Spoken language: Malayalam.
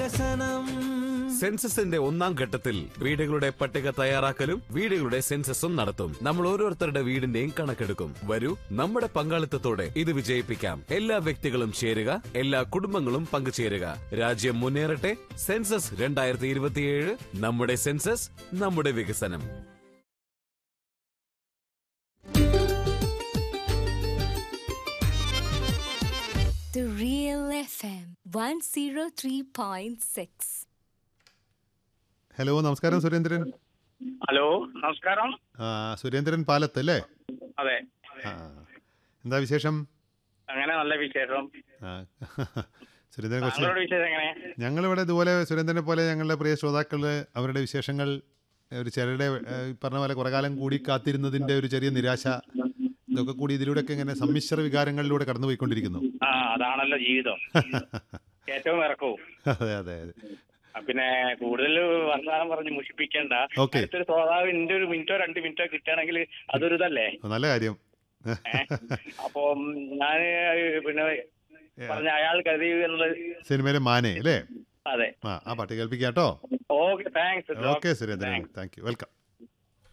വികസനം സെൻസസിന്റെ ഒന്നാം ഘട്ടത്തിൽ വീടുകളുടെ പട്ടിക തയ്യാറാക്കലും വീടുകളുടെ സെൻസസും നടത്തും നമ്മൾ ഓരോരുത്തരുടെ വീടിന്റെയും കണക്കെടുക്കും വരൂ നമ്മുടെ പങ്കാളിത്തത്തോടെ ഇത് വിജയിപ്പിക്കാം എല്ലാ വ്യക്തികളും ചേരുക എല്ലാ കുടുംബങ്ങളും പങ്കുചേരുക രാജ്യം മുന്നേറട്ടെ സെൻസസ് രണ്ടായിരത്തി ഇരുപത്തിയേഴ് നമ്മുടെ സെൻസസ് നമ്മുടെ വികസനം The Real FM 103.6. ഹലോ നമസ്കാരം സുരേന്ദ്രൻ ഹലോ നമസ്കാരം ആ, സുരേന്ദ്രൻ പാലത്ത് അല്ലേ അതെ ആ എന്താ വിശേഷം അങ്ങനെ നല്ല വിശേഷം ആ, സുരേന്ദ്രൻ കുറച്ച് താങ്കളുടെ വിശേഷം എങ്ങനെ ഞങ്ങളിവിടെ ഇതുപോലെ സുരേന്ദ്രനെ പോലെ ഞങ്ങളുടെ പ്രിയ ശ്രോതാക്കൾ അവരുടെ വിശേഷങ്ങൾ ഒരു ചെറുടെ ഈ പറഞ്ഞ പോലെ കുറെ കാലം കൂടി കാത്തിരുന്നതിൻ്റെ ഒരു ചെറിയ നിരാശ ഇതൊക്കെ കൂടി ഇതിലൂടെയൊക്കെ ഇങ്ങനെ സമ്മിശ്ര വികാരങ്ങളിലൂടെ കടന്നുപോയിക്കൊണ്ടിരിക്കുന്നു ആ അതാണല്ലോ ജീവിതം ഏറ്റവും ഇറക്കവും അതെ അതെ അതെ ആ, പിന്നെ കൂടുതൽ വർത്തമാനം പറഞ്ഞ് മുഷിപ്പിക്കണ്ട Okay. അടുത്തൊരു ശ്രോതാവ് എന്റെ ഒരു മിനിറ്റോ രണ്ട് മിനിറ്റോ കിട്ടുകയാണെങ്കിൽ അതൊരു ഇതല്ലേ നല്ല കാര്യം അപ്പൊ ഞാൻ പിന്നെ പറഞ്ഞ അയാൾ കരുതി എന്നുള്ളത് സിനിമയിലെ മാനെ അല്ലേ അതെ ആ ആ പാട്ട് കേൾപ്പിക്കാം കേട്ടോ okay thanks okay Surendran thank you welcome